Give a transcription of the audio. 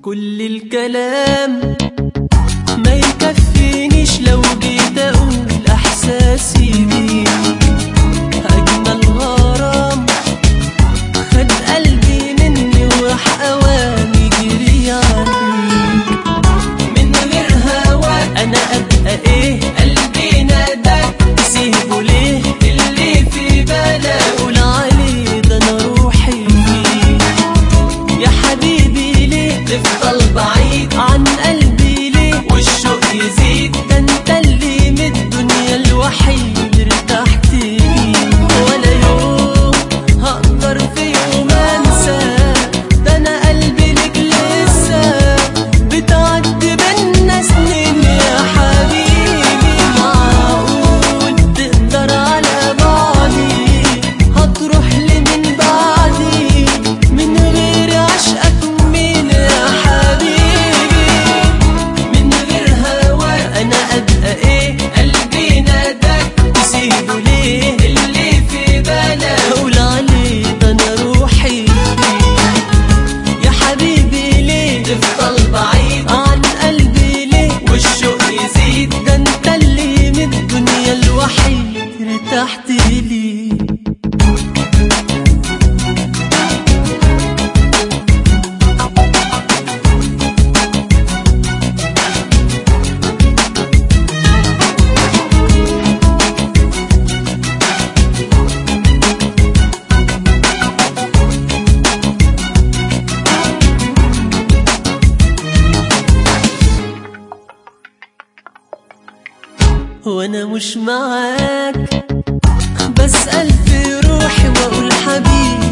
كل الكلام ما يكفينيش لو جيت اقول احساسي بيك اجمل غرام خد قلبي مني وراح اوام يجري عليك من غير هواك انا ابقى ايه قلبي ناداك تسيبه ليه اللي في بالك اقول عليه ده انا روحي فيه يا حبيبي ليه تفضل بعيد عن قلبي ليه والشوق يزيد ده انت اللي من الدنيا الوحيد ارتحت ليه ولا يوم هقدر في يوم انساك ده انا قلبي لك لسه بتعدي بينا سنين يا حبيبي معقول تقدر على بعضي هتروح لي من بعدي من غير عشقك مين يا حبيبي من غير هواك انا ابقى ايه قلبي ناداك تسيبه ليه اللي في بالك اقول عليه ده انا روحي فيه يا حبيبي ليه تفضل بعيد عن قلبي ليه والشوق يزيد ده انت اللي من الدنيا الوحيد ارتحت ليه وانا مش معاك بسأل في روحي واقول حبيبي